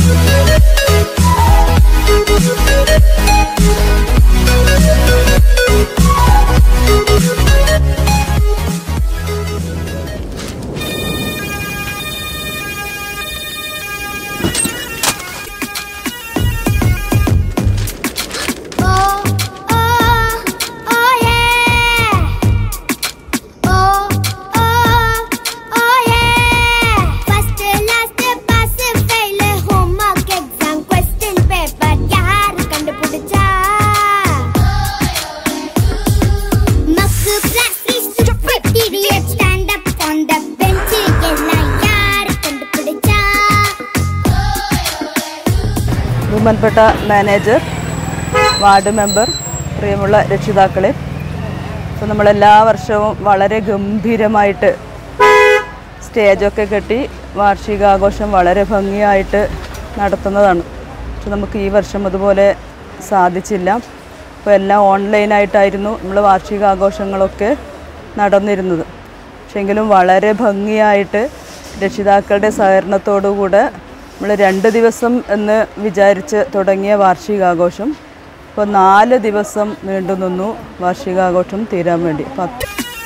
Oh, oh, oh yeah. Oh, oh, oh yeah. First, last, pass, fail, homework, exam, question paper. யாரு கண்டுபிடிச்சா? மக்கு, practice, stupid idiot, stand up on the bench. எல்லாம் யாரு கண்டுபிடிச்சா? ബഹുമാനപ്പെട്ട manager ward member പ്രിയമുള്ള രക്ഷിതാക്കളെ അപ്പോൾ നമ്മളെല്ലാ വർഷവും വളരെ ഗംഭീരമായിട്ട് സ്റ്റേജൊക്കെ കെട്ടി വാർഷികാഘോഷം വളരെ ഭംഗിയായിട്ട് നടത്തുന്നതാണ് പക്ഷെ നമുക്ക് ഈ വർഷം അതുപോലെ സാധിച്ചില്ല അപ്പോൾ എല്ലാം ഓൺലൈനായിട്ടായിരുന്നു നമ്മൾ വാർഷികാഘോഷങ്ങളൊക്കെ നടന്നിരുന്നത് പക്ഷെങ്കിലും വളരെ ഭംഗിയായിട്ട് രക്ഷിതാക്കളുടെ സഹകരണത്തോടുകൂടെ നമ്മൾ രണ്ട് ദിവസം എന്ന് വിചാരിച്ച് തുടങ്ങിയ വാർഷികാഘോഷം ഇപ്പോൾ നാല് ദിവസം നീണ്ടു നിന്നു വാർഷികാഘോഷം തീരാൻ വേണ്ടി പത്ത്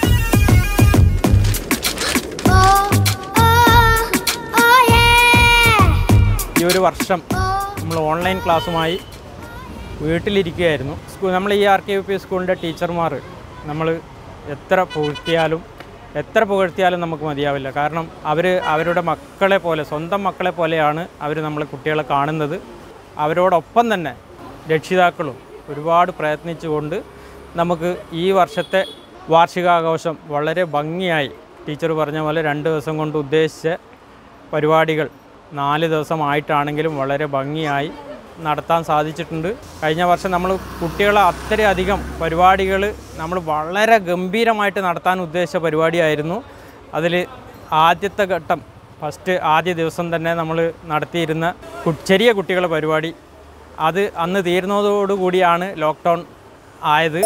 Oh, oh, oh yeah. ഈ ഒരു വർഷം നമ്മൾ ഓൺലൈൻ ക്ലാസ്സുമായി വീട്ടിലിരിക്കുകയായിരുന്നു സ്കൂൾ നമ്മൾ ഈ ആർ കെ യു പി സ്കൂളിൻ്റെ ടീച്ചർമാർ നമ്മൾ എത്ര പുകഴ്ത്തിയാലും എത്ര പുകഴ്ത്തിയാലും നമുക്ക് മതിയാവില്ല കാരണം അവർ അവരുടെ മക്കളെ പോലെ സ്വന്തം മക്കളെ പോലെയാണ് അവർ നമ്മളെ കുട്ടികളെ കാണുന്നത് അവരോടൊപ്പം തന്നെ രക്ഷിതാക്കളും ഒരുപാട് പ്രയത്നിച്ചുകൊണ്ട് നമുക്ക് ഈ വർഷത്തെ വാർഷികാഘോഷം വളരെ ഭംഗിയായി ടീച്ചർ പറഞ്ഞ പോലെ രണ്ട് ദിവസം കൊണ്ട് ഉദ്ദേശിച്ച പരിപാടികൾ നാല് ദിവസമായിട്ടാണെങ്കിലും വളരെ ഭംഗിയായി നടത്താൻ സാധിച്ചിട്ടുണ്ട് കഴിഞ്ഞ വർഷം നമ്മൾ കുട്ടികളെ അത്രയധികം പരിപാടികൾ നമ്മൾ വളരെ ഗംഭീരമായിട്ട് നടത്താൻ ഉദ്ദേശിച്ച പരിപാടിയായിരുന്നു അതിൽ ആദ്യത്തെ ഘട്ടം ഫസ്റ്റ് ആദ്യ ദിവസം തന്നെ നമ്മൾ നടത്തിയിരുന്ന കു- ചെറിയ കുട്ടികളുടെ പരിപാടി അത് അന്ന് തീരുന്നതോടുകൂടിയാണ് ലോക്ക്ഡൗൺ ആയത്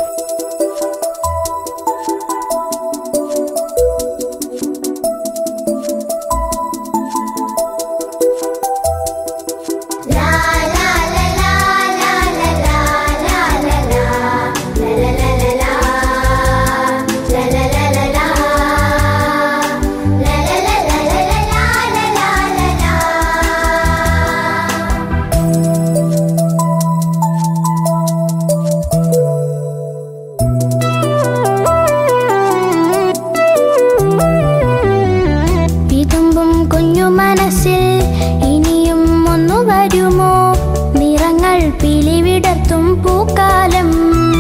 വിതുമ്പും കുഞ്ഞു മനസ്സിൽ ഇനിയും ഒന്നു വരുമോ നിറങ്ങൾ പിലിവിടർത്തും പൂക്കാലം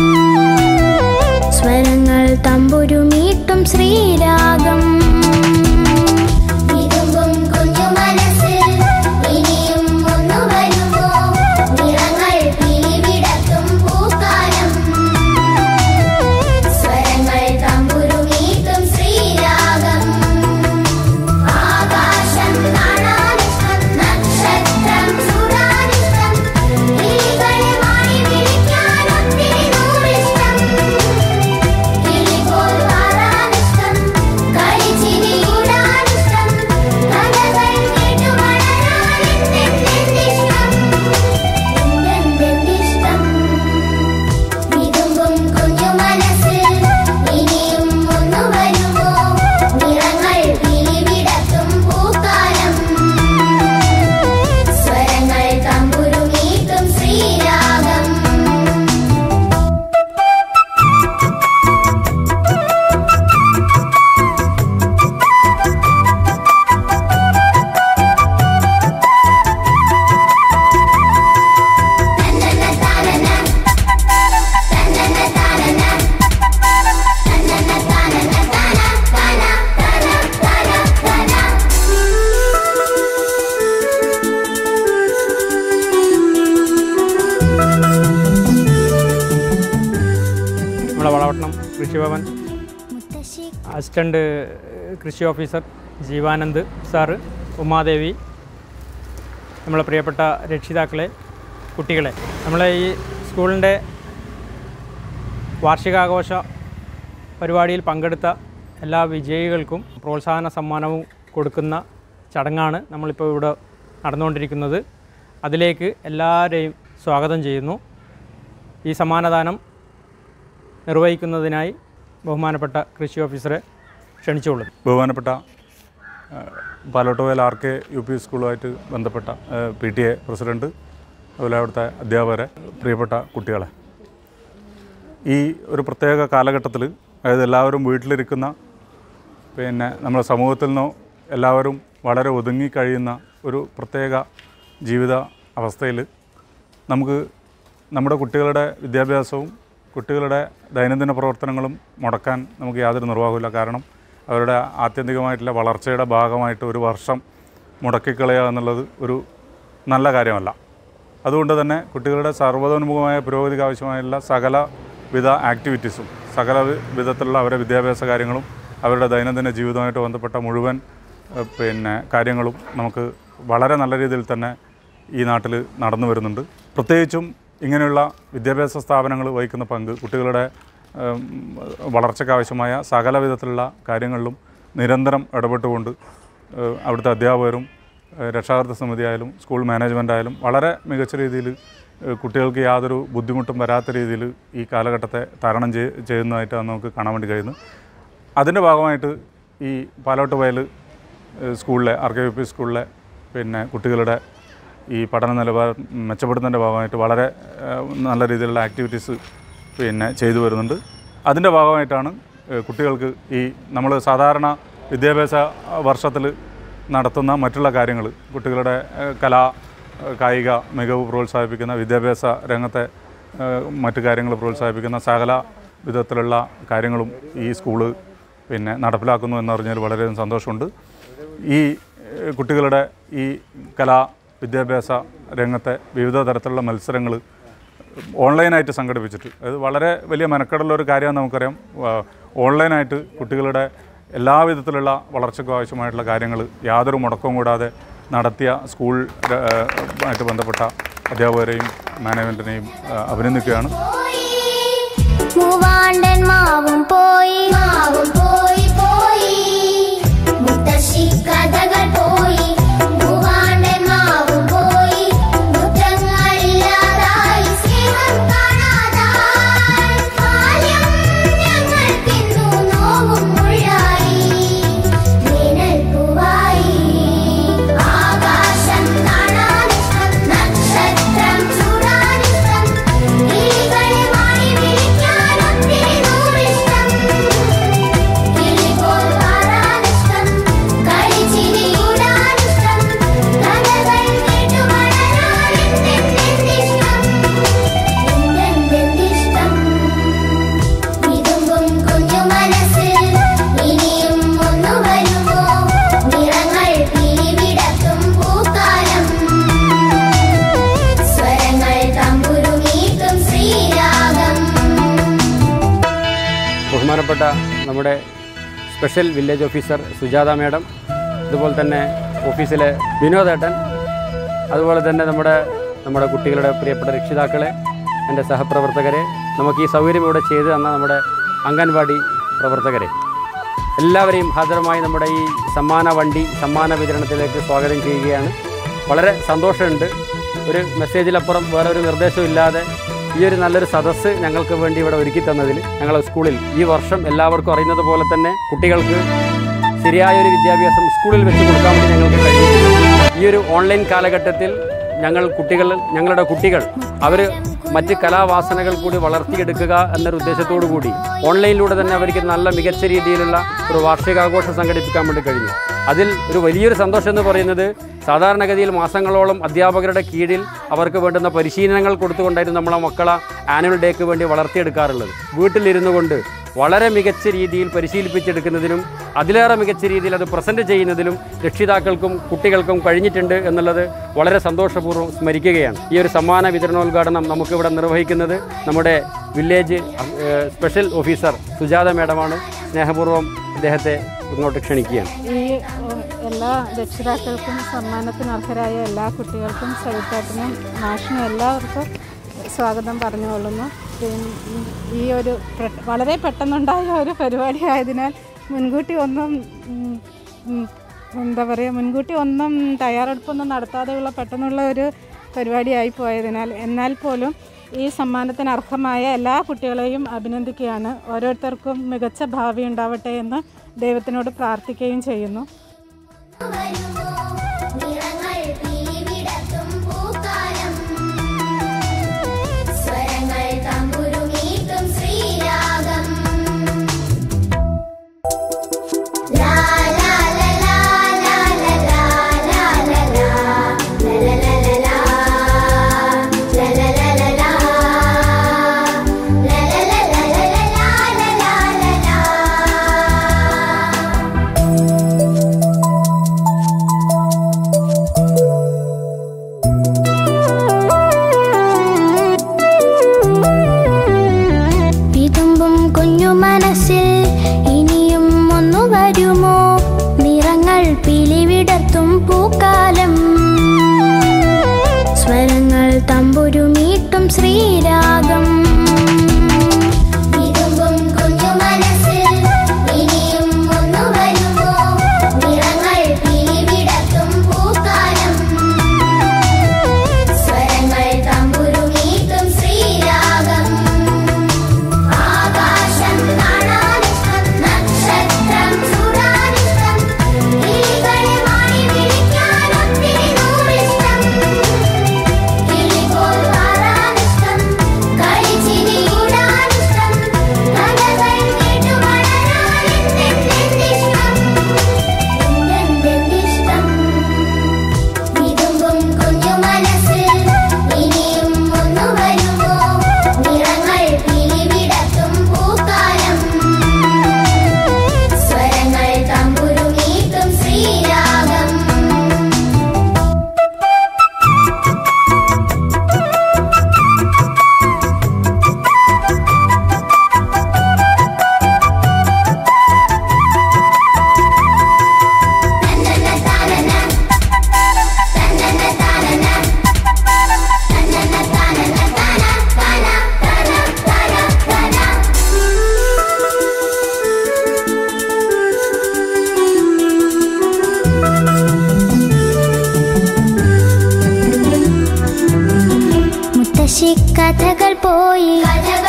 സ്വരങ്ങൾ തമ്പുരുമീട്ടും ശ്രീരാഗം വിതുമ്പും കുഞ്ഞു മനസ്സിൽ ഇനിയും ഒന്നു വരുമോ നിറങ്ങൾ പിലിവിടർത്തും പൂക്കാലം സ്വരങ്ങൾ തമ്പുരുമീട്ടും ശ്രീരാഗം ആകാശം കാണാനിഷ്ടം നക്ഷത്രം ചൂടാനിഷ്ടം കിളികളെ മാടി വിളിക്കാൻ ഒത്തിരി നൂറിഷ്ടം കിളിപോൽ പാടാനിഷ്ടം കളിച്ചിരിയൂടാനിഷ്ടം കഥകൾ കേട്ടു വളരാൻ എന്തെന്തെന്തിഷ്ടം എന്തെന്തെന്തിഷ്ടം വിതുമ്പും കുഞ്ഞു മനസ്സിൽ ഇനിയും ഒന്നു വരുമോ നിറങ്ങൾ പിരിവിടത്തും പൂക്കാലം സ്വരങ്ങൾ തമ്പുരുമീട്ടും ശ്രീരാഗം നമ്മളെ വളവട്ടണം കൃഷിഭവൻ അസിസ്റ്റൻ്റ് കൃഷി ഓഫീസർ ജീവാനന്ദ് സാറ് ഉമാദേവി നമ്മളെ പ്രിയപ്പെട്ട രക്ഷിതാക്കളെ കുട്ടികളെ നമ്മളെ ഈ സ്കൂളിൻ്റെ വാർഷികാഘോഷ പരിപാടിയിൽ പങ്കെടുത്ത എല്ലാ വിജയികൾക്കും പ്രോത്സാഹന സമ്മാനവും കൊടുക്കുന്ന ചടങ്ങാണ് നമ്മളിപ്പോൾ ഇവിടെ നടന്നുകൊണ്ടിരിക്കുന്നത് അതിലേക്ക് എല്ലാവരെയും സ്വാഗതം ചെയ്യുന്നു ഈ സമ്മാനദാനം നിർവഹിക്കുന്നതിനായി ബഹുമാനപ്പെട്ട കൃഷി ഓഫീസറെ ക്ഷണിച്ചുകൊള്ളുന്നു ബഹുമാനപ്പെട്ട ആ, Palottuvel R K U P സ്കൂളുമായിട്ട് ബന്ധപ്പെട്ട പി ടി എ പ്രസിഡൻറ്റ് അതുപോലെ അവിടുത്തെ അധ്യാപകരെ പ്രിയപ്പെട്ട കുട്ടികളെ ഈ ഒരു പ്രത്യേക കാലഘട്ടത്തിൽ അതായത് എല്ലാവരും വീട്ടിലിരിക്കുന്ന പിന്നെ നമ്മുടെ സമൂഹത്തിൽ നിന്നോ എല്ലാവരും വളരെ ഒതുങ്ങി കഴിയുന്ന ഒരു പ്രത്യേക ജീവിത അവസ്ഥയിൽ നമുക്ക് നമ്മുടെ കുട്ടികളുടെ വിദ്യാഭ്യാസവും കുട്ടികളുടെ ദൈനംദിന പ്രവർത്തനങ്ങളും മുടക്കാൻ നമുക്ക് യാതൊരു നിർവാഹമില്ല കാരണം അവരുടെ ആത്യന്തികമായിട്ടുള്ള വളർച്ചയുടെ ഭാഗമായിട്ട് ഒരു വർഷം മുടക്കിക്കളയുക എന്നുള്ളത് ഒരു നല്ല കാര്യമല്ല അതുകൊണ്ട് തന്നെ കുട്ടികളുടെ സർവ്വതോന്മുഖമായ പുരോഗതിക്ക് ആവശ്യമായുള്ള സകല വിധ ആക്ടിവിറ്റീസും സകല വി- വിധത്തിലുള്ള അവരുടെ വിദ്യാഭ്യാസ കാര്യങ്ങളും അവരുടെ ദൈനംദിന ജീവിതവുമായിട്ട് ബന്ധപ്പെട്ട മുഴുവൻ ഏഹ്, പിന്നെ കാര്യങ്ങളും നമുക്ക് വളരെ നല്ല രീതിയിൽ തന്നെ ഈ നാട്ടിൽ നടന്നു വരുന്നുണ്ട് പ്രത്യേകിച്ചും ഇങ്ങനെയുള്ള വിദ്യാഭ്യാസ സ്ഥാപനങ്ങൾ വഹിക്കുന്ന പങ്ക് കുട്ടികളുടെ ഏം, വളർച്ചയ്ക്കാവശ്യമായ സകല വിധത്തിലുള്ള കാര്യങ്ങളിലും നിരന്തരം ഇടപെട്ടുകൊണ്ട് ഏഹ്, അവിടുത്തെ അധ്യാപകരും ഏഹ്, രക്ഷാകർതൃ സമിതി ആയാലും സ്കൂൾ മാനേജ്മെൻ്റ് ആയാലും വളരെ മികച്ച രീതിയിൽ ഏഹ്, കുട്ടികൾക്ക് യാതൊരു ബുദ്ധിമുട്ടും വരാത്ത രീതിയിൽ ഈ കാലഘട്ടത്തെ തരണം ചെയ് ചെയ്യുന്നതായിട്ടാണ് നമുക്ക് കാണാൻ വേണ്ടി കഴിയുന്നത് അതിൻ്റെ ഭാഗമായിട്ട് ഈ പാലോട്ട് വയൽ ഏഹ്, സ്കൂളിലെ ആർ കെ യു പി സ്കൂളിലെ പിന്നെ കുട്ടികളുടെ ഈ പഠന നിലവാരം മെച്ചപ്പെടുന്നതിൻ്റെ ഭാഗമായിട്ട് വളരെ ഏഹ്, നല്ല രീതിയിലുള്ള ആക്ടിവിറ്റീസ് പിന്നെ ചെയ്തു വരുന്നുണ്ട് അതിൻ്റെ ഭാഗമായിട്ടാണ് ഏഹ്, കുട്ടികൾക്ക് ഈ നമ്മൾ സാധാരണ വിദ്യാഭ്യാസ വർഷത്തിൽ നടത്തുന്ന മറ്റുള്ള കാര്യങ്ങൾ കുട്ടികളുടെ ഏഹ്, കലാ ഏഹ്, കായിക മികവ് പ്രോത്സാഹിപ്പിക്കുന്ന വിദ്യാഭ്യാസ രംഗത്തെ ഏഹ്, മറ്റു കാര്യങ്ങൾ പ്രോത്സാഹിപ്പിക്കുന്ന സകല വിധത്തിലുള്ള കാര്യങ്ങളും ഈ സ്കൂള് പിന്നെ നടപ്പിലാക്കുന്നു എന്നറിഞ്ഞാൽ വളരെയധികം സന്തോഷമുണ്ട് ഈ ഏഹ്, കുട്ടികളുടെ ഈ കലാ വിദ്യാഭ്യാസ രംഗത്തെ വിവിധ തരത്തിലുള്ള മത്സരങ്ങൾ ഓൺലൈനായിട്ട് സംഘടിപ്പിച്ചിട്ട് അത് വളരെ വലിയ മെനക്കെടുള്ള ഒരു കാര്യമാണ് നമുക്കറിയാം ആ, ഓൺലൈനായിട്ട് കുട്ടികളുടെ എല്ലാവിധത്തിലുള്ള വളർച്ചയ്ക്കും ആവശ്യമായിട്ടുള്ള കാര്യങ്ങൾ യാതൊരു മുടക്കവും കൂടാതെ നടത്തിയ സ്കൂൾ ര- ആ, ആയിട്ട് ബന്ധപ്പെട്ട അധ്യാപകരെയും മാനേജ്മെൻറ്റിനെയും ആ, അഭിനന്ദിക്കുകയാണ് മൂവാണ്ടൻ മാവും പോയി മാവും പോയി പോയി മുത്തശ്ശി കഥകൾ പോയി മൂവാണ്ടൻ മാവും പോയി മുറ്റങ്ങളില്ലാതായി സ്നേഹം കാണാതായി ബാല്യം ഞങ്ങൾക്കിന്നു നോവും മുഴായി വേനൽ പൂവായി ആകാശം കാണാനിഷ്ടം നക്ഷത്രം ചൂടാനിഷ്ടം കിളികളെ മാടി വിളിക്കാൻ ഒത്തിരി നൂറിഷ്ടം കിളിപോൽ പാടാനിഷ്ടം കളിച്ചിരിയൂടാനിഷ്ടം കഥകൾ കേട്ടു വളരാൻ എന്തെന്തെന്തിഷ്ടം എന്തെന്തെന്തിഷ്ടം ഇതുമ്പും കുഞ്ഞു മനസ്സിൽ ഇനിയും ഒന്നു വരുമോ നിറങ്ങൾ പിരിവിടത്തും പൂക്കാലം സ്വരങ്ങൾ തമ്പുരുമീട്ടും ശ്രീരാഗം ബഹുമാനപ്പെട്ട നമ്മുടെ special village officer Sujatha madam അതുപോലെ തന്നെ ഓഫീസിലെ വിനോദേട്ടൻ അതുപോലെ തന്നെ നമ്മുടെ നമ്മുടെ കുട്ടികളുടെ പ്രിയപ്പെട്ട രക്ഷിതാക്കളെ എൻ്റെ സഹപ്രവർത്തകരെ നമുക്ക് ഈ സൗകര്യം ഇവിടെ ചെയ്തു തന്ന നമ്മുടെ അംഗൻവാടി പ്രവർത്തകരെ എല്ലാവരെയും ഹാജരമായി നമ്മുടെ ഈ സമ്മാന വണ്ടി സമ്മാന വിതരണത്തിലേക്ക് സ്വാഗതം ചെയ്യുകയാണ് വളരെ സന്തോഷമുണ്ട് ഒരു മെസ്സേജിലപ്പുറം വേറെ ഒരു നിർദ്ദേശവും ഇല്ലാതെ ഈ ഒരു നല്ലൊരു സദസ്സ് ഞങ്ങൾക്ക് വേണ്ടി ഇവിടെ ഒരുക്കി തന്നതിൽ ഞങ്ങളെ സ്കൂളിൽ ഈ വർഷം എല്ലാവർക്കും അറിയുന്നത് പോലെ തന്നെ കുട്ടികൾക്ക് ശരിയായ ഒരു വിദ്യാഭ്യാസം സ്കൂളിൽ വെച്ച് കൊടുക്കാൻ വേണ്ടി ഞങ്ങൾക്ക് കഴിഞ്ഞു ഈ ഒരു ഓൺലൈൻ കാലഘട്ടത്തിൽ ഞങ്ങൾ കുട്ടികൾ ഞങ്ങളുടെ കുട്ടികൾ അവർ മറ്റ് കലാവാസനകൾ കൂടി വളർത്തിയെടുക്കുക എന്നൊരു ഉദ്ദേശത്തോടു കൂടി ഓൺലൈനിലൂടെ തന്നെ അവർക്ക് നല്ല മികച്ച രീതിയിലുള്ള ഒരു വാർഷികാഘോഷം സംഘടിപ്പിക്കാൻ വേണ്ടി കഴിഞ്ഞു അതിൽ ഒരു വലിയൊരു സന്തോഷം എന്ന് പറയുന്നത് സാധാരണഗതിയിൽ മാസങ്ങളോളം അധ്യാപകരുടെ കീഴിൽ അവർക്ക് വേണ്ടുന്ന പരിശീലനങ്ങൾ കൊടുത്തുകൊണ്ടായിരുന്നു നമ്മളെ മക്കളെ ആനുവൽ ഡേക്ക് വേണ്ടി വളർത്തിയെടുക്കാറുള്ളത് വീട്ടിലിരുന്നു കൊണ്ട് വളരെ മികച്ച രീതിയിൽ പരിശീലിപ്പിച്ചെടുക്കുന്നതിനും അതിലേറെ മികച്ച രീതിയിൽ അത് പ്രസൻറ്റ് ചെയ്യുന്നതിലും രക്ഷിതാക്കൾക്കും കുട്ടികൾക്കും കഴിഞ്ഞിട്ടുണ്ട് എന്നുള്ളത് വളരെ സന്തോഷപൂർവ്വം സ്മരിക്കുകയാണ് ഈ ഒരു സമ്മാന വിതരണോദ്ഘാടനം നമുക്കിവിടെ നിർവഹിക്കുന്നത് നമ്മുടെ വില്ലേജ് ഏഹ്, സ്പെഷ്യൽ ഓഫീസർ സുജാത മേഡമാണ് സ്നേഹപൂർവ്വം അദ്ദേഹത്തെ ഇങ്ങോട്ട് ക്ഷണിക്കുകയാണ് ഈ ഏഹ്, എല്ലാ രക്ഷിതാക്കൾക്കും സമ്മാനത്തിന് അർഹരായ എല്ലാ കുട്ടികൾക്കും സവിത്താട്ടിനും മാഷിനും എല്ലാവർക്കും സ്വാഗതം പറഞ്ഞുകൊള്ളുന്നു പിന്നെ ഈ ഒരു പ്ര- വളരെ പെട്ടെന്നുണ്ടായ ഒരു പരിപാടി ആയതിനാൽ മുൻകൂട്ടി ഒന്നും ഉം, ഉം, എന്താ പറയുക മുൻകൂട്ടി ഒന്നും തയ്യാറെടുപ്പൊന്നും നടത്താതെയുള്ള പെട്ടെന്നുള്ള ഒരു പരിപാടിയായി പോയതിനാൽ എന്നാൽ പോലും ഈ സമ്മാനത്തിന് അർഹമായ എല്ലാ കുട്ടികളെയും അഭിനന്ദിക്കുകയാണ് ഓരോരുത്തർക്കും മികച്ച ഭാവി ഉണ്ടാവട്ടെ എന്ന് ദൈവത്തിനോട് പ്രാർത്ഥിക്കുകയും ചെയ്യുന്നു വരുമോ നിറങ്ങൾ പിരിവിടത്തും പൂക്കാലം സ്വരങ്ങൾ തമ്പുരുമീട്ടും ശ്രീരാഗം ലാ ലാ ലാ ലാ ലാ ലാ ലാ ലാ ലാ ലാ. ലാ ലാ ലാ ലാ ലാ. ലാ ലാ ലാ ലാ ലാ. ലാ ലാ ലാ ലാ ലാ ലാ ലാ ലാ ലാ ലാ. വിതുമ്പും കുഞ്ഞു മനസ്സിൽ ഇനിയും ഒന്നു വരുമോ നിറങ്ങൾ പിലിവിടർത്തും പൂക്കാലം സ്വരങ്ങൾ തമ്പുരുമീട്ടും ശ്രീരാഗം വിതുമ്പും കുഞ്ഞു മനസ്സിൽ ഇനിയും ഒന്നു വരുമോ നിറങ്ങൾ പിലിവിടർത്തും പൂക്കാലം സ്വരങ്ങൾ തമ്പുരുമീട്ടും ശ്രീരാഗം ആകാശം കാണാനിഷ്ടം നക്ഷത്രം ചൂടാനിഷ്ടം കിളികളെ മാടി വിളിക്കാൻ ഒത്തിരി നൂറിഷ്ടം കിളിപോൽ പാറാനിഷ്ടം കളിച്ചിരിയൂടാനിഷ്ടം കഥകൾ കേട്ടു വളരാൻ എന്തെന്തെന്തിഷ്ടം എന്തെന്തെന്തിഷ്ടം വിതുമ്പും കുഞ്ഞു മനസ്സിൽ ഇനിയും ഒന്നു വരുമോ നിറങ്ങൾ പിലിവിടത്തും പൂക്കാലം സ്വരങ്ങൾ തമ്പുരുമീട്ടും ശ്രീരാഗം തന്നന്ന താനന തന്നന്ന താനന തന്നന്ന താനന താന താന താന താന താന മുത്തശ്ശി കഥകൾ പോയി കഥകൾ